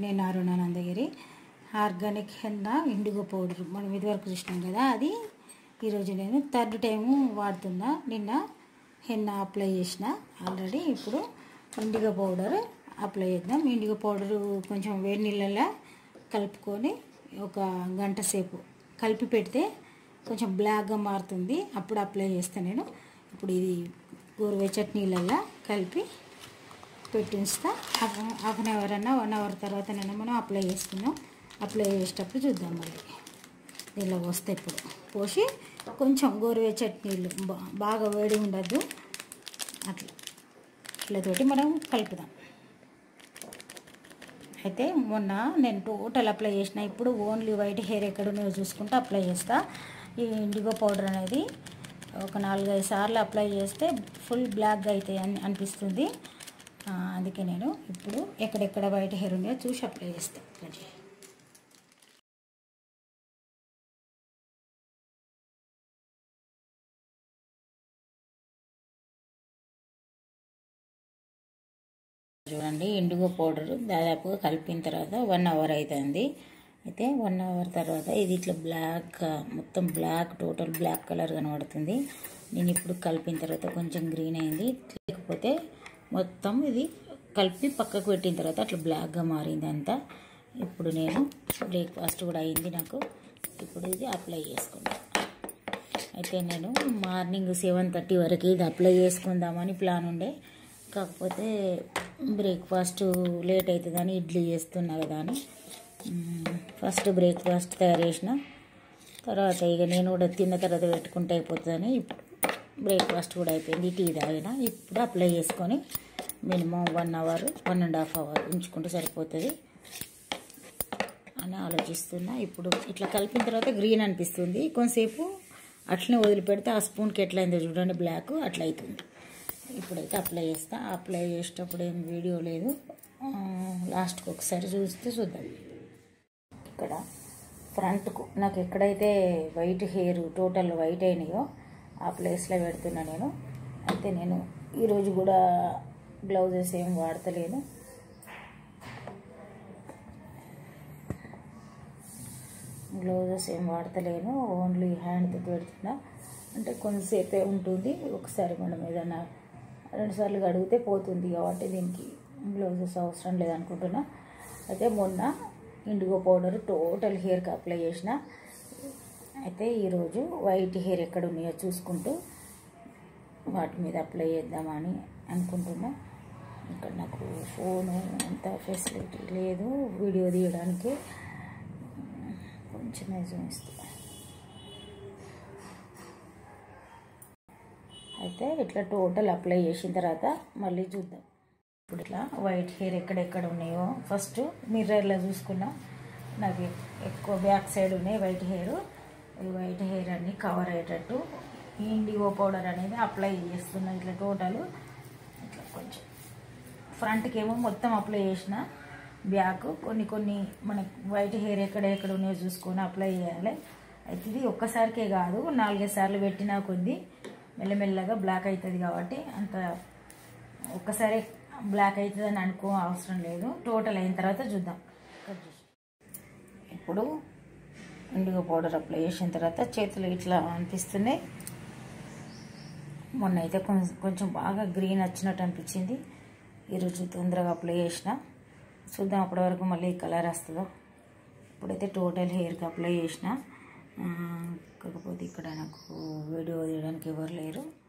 నేను Aruna Nandagiri organic henna indigo powder మనం ఇదివరకు చూసినాం కదా అది ఈరోజు నేను థర్డ్ టైము వాడుతున్నా నిన్న హెన్న అప్లై చేసిన ఆల్రెడీ ఇప్పుడు ఇండిగో పౌడర్ అప్లై చేద్దాం ఇండిగో పౌడర్ కొంచెం వేడి నీళ్ళలో కలుపుకొని ఒక గంట సేపు కలిపి పెడితే కొంచెం బ్లాక్గా మారుతుంది అప్పుడు అప్లై చేస్తాను నేను ఇప్పుడు ఇది గోరువెచ్చటి నీళ్ళల్లో కలిపి పెట్టి ఉంచుతా హాఫ్ హాఫ్ అన్ అవర్ అన్నా వన్ అవర్ తర్వాతనైనా మనం అప్లై చేసుకుందాం అప్లై చేసేటప్పుడు చూద్దాం మళ్ళీ దీనిలో పోస్తే ఇప్పుడు పోసి కొంచెం గోరువెచ్చటి నీళ్ళు బా- బాగా వేడి ఉండద్దు అట్లా ఇట్లతోటి మనం కలుపుదాం అయితే మొన్న నేను టోటల్ అప్లై చేసిన ఇప్పుడు ఓన్లీ వైట్ హెయిర్ ఎక్కడ ఉన్నాయో చూసుకుంటూ అప్లై చేస్తా ఈ ఇండిగో పౌడర్ అనేది ఒక నాలుగైదు సార్లు అప్లై చేస్తే ఫుల్ బ్లాక్గా అయితే అని అనిపిస్తుంది ఆ, అందుకే నేను ఇప్పుడు ఎక్కడెక్కడ వైట్ హెయిర్ ఉన్నాయో చూసి అప్లై చేస్తాను చూడండి ఇండిగో పౌడర్ దాదాపుగా కలిపిన తర్వాత వన్ అవర్ అవుతుంది అయితే వన్ అవర్ తర్వాత ఇది ఇట్లా బ్లాక్ మొత్తం బ్లాక్ టోటల్ బ్లాక్ కలర్ కనబడుతుంది నేను ఇప్పుడు కలిపిన తర్వాత కొంచెం గ్రీన్ అయింది లేకపోతే మొత్తం ఇది కలిపి పక్కకు పెట్టిన తర్వాత అట్లా బ్లాక్గా మారింది అంతా ఇప్పుడు నేను బ్రేక్ఫాస్ట్ కూడా అయింది నాకు ఇప్పుడు ఇది అప్లై చేసుకుంటాను అయితే నేను మార్నింగ్ సెవెన్ థర్టీ వరకు ఇది అప్లై చేసుకుందామని ప్లాన్ ఉండే కాకపోతే బ్రేక్ఫాస్ట్ లేట్ అవుతుందని ఇడ్లీ చేస్తున్నా కదా అని మ్, ఫస్ట్ బ్రేక్ఫాస్ట్ తయారు చేసిన తర్వాత ఇక నేను కూడా తిన్న తర్వాత పెట్టుకుంటే అయిపోతుందని ఇప్పుడు బ్రేక్ఫాస్ట్ కూడా అయిపోయింది టీ తాగిన ఇప్పుడు అప్లై చేసుకొని minimum one hour one and half hour ఉంచుకుంటే సరిపోతుంది అని ఆలోచిస్తున్నా ఇప్పుడు ఇట్లా కలిపిన తర్వాత గ్రీన్ అనిపిస్తుంది కొంతసేపు అట్లనే వదిలిపెడితే ఆ స్పూన్కి ఎట్లా అయిందో చూడండి బ్లాక్ అట్లా అవుతుంది ఇప్పుడైతే అప్లై చేస్తా అప్లై చేసేటప్పుడు ఏం వీడియో లేదు ఆ, లాస్ట్కి ఒకసారి చూస్తే చూద్దాం ఇక్కడ ఫ్రంట్కు నాకు ఎక్కడైతే వైట్ హెయిర్ టోటల్ వైట్ అయినాయో ఆ ప్లేస్లో పెడుతున్నా నేను అయితే నేను ఈరోజు కూడా గ్లౌజెస్ ఏం వాడతలేను గ్లౌజెస్ ఏం వాడతలేను ఓన్లీ హ్యాండ్తో పెడుతున్నా అంటే కొంతసేపే ఉంటుంది ఒకసారి మనం ఏదైనా రెండుసార్లు కడిగితే పోతుంది కాబట్టి దీనికి గ్లౌజెస్ అవసరం లేదనుకుంటున్నా అయితే మొన్న ఇండిగో పౌడర్ టోటల్ హెయిర్కి అప్లై చేసిన అయితే ఈరోజు వైట్ హెయిర్ ఎక్కడ ఉన్నాయో చూసుకుంటూ వాటి మీద అప్లై చేద్దామని అనుకుంటున్నా ఇక్కడ నాకు ఫోను అంత ఫెసిలిటీ లేదు వీడియో తీయడానికి కొంచెం చూపిస్తా అయితే ఇట్లా టోటల్ అప్లై చేసిన తర్వాత మళ్ళీ చూద్దాం ఇప్పుడు ఇట్లా వైట్ హెయిర్ ఎక్కడెక్కడ ఉన్నాయో ఫస్ట్ మిర్రర్లో చూసుకున్నా నాకు ఎక్కువ బ్యాక్ సైడ్ ఉన్నాయి వైట్ హెయిర్ ఈ వైట్ హెయిర్ అన్ని కవర్ అయ్యేటట్టు ఈ ఇండిగో పౌడర్ అనేది అప్లై చేస్తున్నా ఇట్లా టోటల్ ఇట్లా కొంచెం ఫ్రంట్కి ఏమో మొత్తం అప్లై చేసిన బ్యాక్ కొన్ని కొన్ని మనకి వైట్ హెయిర్ ఎక్కడ ఎక్కడ ఉన్నాయో చూసుకొని అప్లై చేయాలి అయితే ఇది ఒక్కసారికే కాదు నాలుగైదు సార్లు పెట్టినా కొద్దీ మెల్లమెల్లగా బ్లాక్ అవుతుంది కాబట్టి అంత ఒక్కసారి బ్లాక్ అవుతుందని అనుకో అవసరం లేదు టోటల్ అయిన తర్వాత చూద్దాం కట్ చేసి. ఇప్పుడు ఇండిగో పౌడర్ అప్లై చేసిన తర్వాత చేతులు ఇట్లా అనిపిస్తున్నాయి మొన్న అయితే కొంచెం కొంచెం బాగా గ్రీన్ వచ్చినట్టు అనిపించింది ఈరోజు తొందరగా అప్లై చేసిన చూద్దాం అప్పటి వరకు మళ్ళీ కలర్ వస్తుందో ఇప్పుడైతే టోటల్ హెయిర్కి అప్లై చేసిన ఆ, కాకపోతే ఇక్కడ నాకు వీడియో తీయడానికి ఎవరు లేరు